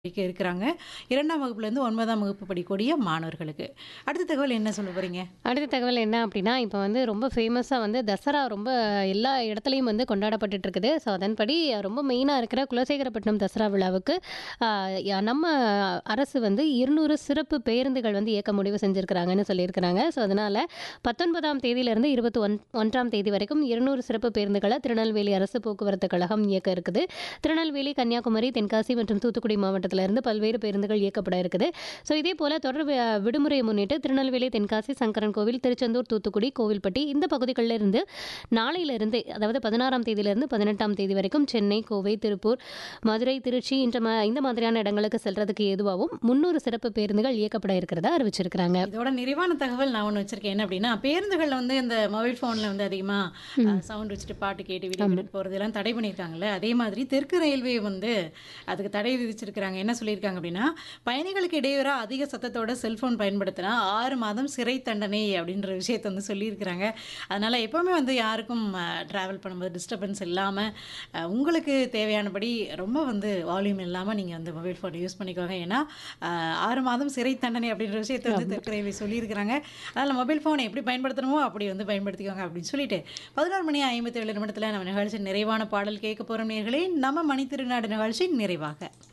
படிக்க இருக்கிறாங்க. 2ஆம் வகுப்புலேருந்து 9ஆம் வகுப்பு படிக்கக்கூடிய மாணவர்களுக்கு. அடுத்த தகவல் என்ன சொல்ல போறீங்க? அடுத்த தகவல் என்ன அப்படின்னா, இப்போ வந்து ரொம்ப ஃபேமஸா வந்து தசரா ரொம்ப எல்லா இடத்துலயும் வந்து கொண்டாடப்பட்டுட்டு இருக்குது. ஸோ, அதன்படி ரொம்ப மெயினா இருக்கிற குலசேகரப்பட்டினம் தசரா விழாவுக்கு அ ய நம்ம அரசு வந்து 200 சிறப்பு பேருந்துகள் வந்து இயக்க முடிவு செஞ்சிருக்கிறாங்கன்னு சொல்லியிருக்கிறாங்க. ஸோ, அதனால 19ஆம் தேதியிலிருந்து 21ஆம் தேதி வரைக்கும் 200 சிறப்பு பேருந்துகள திருநெல்வேலி அரசு போக்குவரத்து கழகம் இயக்க இருக்குது. திருநெல்வேலி, கன்னியாகுமரி, தென்காசி மற்றும் தூத்துக்குடி மாவட்டத்திலிருந்து பல்வேறு பேருந்துகள் இயக்கப்பட இருக்குது. ஸோ, இதேபோல தொடர் வி விடுமுறையை முன்னிட்டு திருநெல்வேலி, தென்காசி, சங்கரன் கோவில், திருச்செந்தூர், தூத்துக்குடி, கோவில்பட்டி இந்த பகுதிகள்ல இருந்து நாளையிலிருந்து அதாவது 16ஆம் தேதியிலிருந்து 18ஆம் தேதி வரைக்கும் சென்னை, கோவை, திருப்பூர், மதுரை, திருச்சி இந்த மா இந்த மாதிரியான இடங்களுக்கு செல்றதுக்கு ஏதுவாகவும் 300 சிறப்பு பேருந்துகள் இயக்கப்பட இருக்கிறதா அறிவிச்சிருக்கிறாங்க. இதோட நிறைவான தகவல் நான் ஒண்ணு வச்சிருக்கேன். என்ன அப்படின்னா, பேருந்துகள்ல வந்து இந்த மொபைல் ஃபோன்ல வந்து அதிகமா அ சவுண்ட் வச்சுட்டு பாட்டு கேட்டு வீடியோ கேட்டுட்டு போறதெல்லாம் தடை பண்ணியிருக்காங்கல்ல. அதே மாதிரி தெற்கு ரயில்வே வந்து அதுக்கு தடை விதிச்சிருக்கிறாங்க. என்ன சொல்லியிருக்காங்க அப்படின்னா, பயணிகளுக்கு இடையூறா அதிக சத்தத்தோட செல்போன் பயன்படுத்தினா 6 மாதம் சிறை தண்டனை அப்படின்ற விஷயத்த வந்து சொல்லியிருக்கிறாங்க. அதனால எப்பவுமே வந்து யாருக்கும் அ டிராவல் பண்ணும்போது டிஸ்டர்பன்ஸ் இல்லாம அ உங்களுக்கு தேவையானபடி ரொம்ப வந்து வால்யூம் இல்லாம நீங்க வந்து மொபைல் ஃபோன் யூஸ் பண்ணிக்கோங்க. ஏன்னா, அ 6 மாதம் சிறை தண்டனை அப்படின்ற விஷயத்த வந்து தெற்கு ரயில்வே சொல்லியிருக்கிறாங்க. அதனால மொபைல் ஃபோனை எப்படி பயன்படுத்தணுமோ அப்படி வந்து பயன்படுத்திக்கோங்க அப்படின்னு சொல்லிட்டு 11 மணி 57 நிமிடத்துல நம்ம நிகழ்ச்சி நிறைவான பாடல் கேட்க போறோம் நேயர்களே. நம்ம மணி திருநாடு நிகழ்ச்சி நிறைவாக.